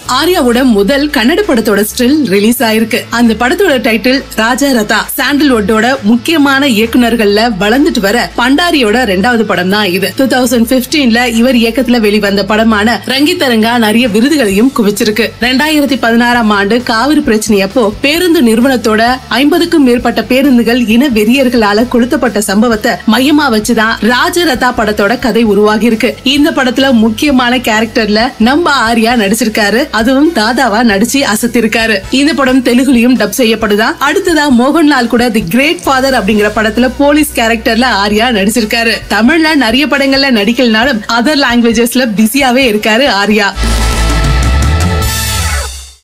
ஆர்யாவோட முதல் கன்னட படத்தோட still release ஆயிருக்கு அந்த படத்தோட டைட்டில் ராஜா ரதா சாண்டல்வுட்டோட முக்கியமான இயக்குனர்கள்ல வளர்ந்துட்டு வர பண்டாரியோட ரெண்டாவது படம் தான் இது டூ தௌசண்ட் பிப்டீன்ல இவர் இயக்கத்துல வெளிவந்த படமான ரங்கித்தரங்கா நிறைய விருதுகளையும் குவிச்சிருக்கு ரெண்டாயிரத்தி பதினாறாம் ஆண்டு காவிரி பிரச்சனை அப்போ பேருந்து நிறுவனத்தோட ஐம்பதுக்கும் மேற்பட்ட பேருந்துகள் இன வெறியர்களால கொளுத்தப்பட்ட சம்பவத்தை மையமா வச்சுதான் ராஜரதா படத்தோட கதை உருவாகி இருக்கு இந்த படத்துல முக்கியமான கேரக்டர்ல நம்ம ஆர்யா நடிச்சிருக்காரு அதுவும் தாதாவா நடிச்சு அசத்திருக்காரு இந்த படம் தெலுங்குலயும் டப் செய்யப்படுதா அடுத்ததா மோகன்லால் கூட தி கிரேட் ஃபாதர் அப்படிங்கிற படத்துல போலீஸ் கேரக்டர்ல ஆர்யா நடிச்சிருக்காரு தமிழ்ல நிறைய படங்கள்ல நடிக்கலனாலும் அதர் லாங்குவேஜஸ்ல பிஸியாவே இருக்காரு ஆர்யா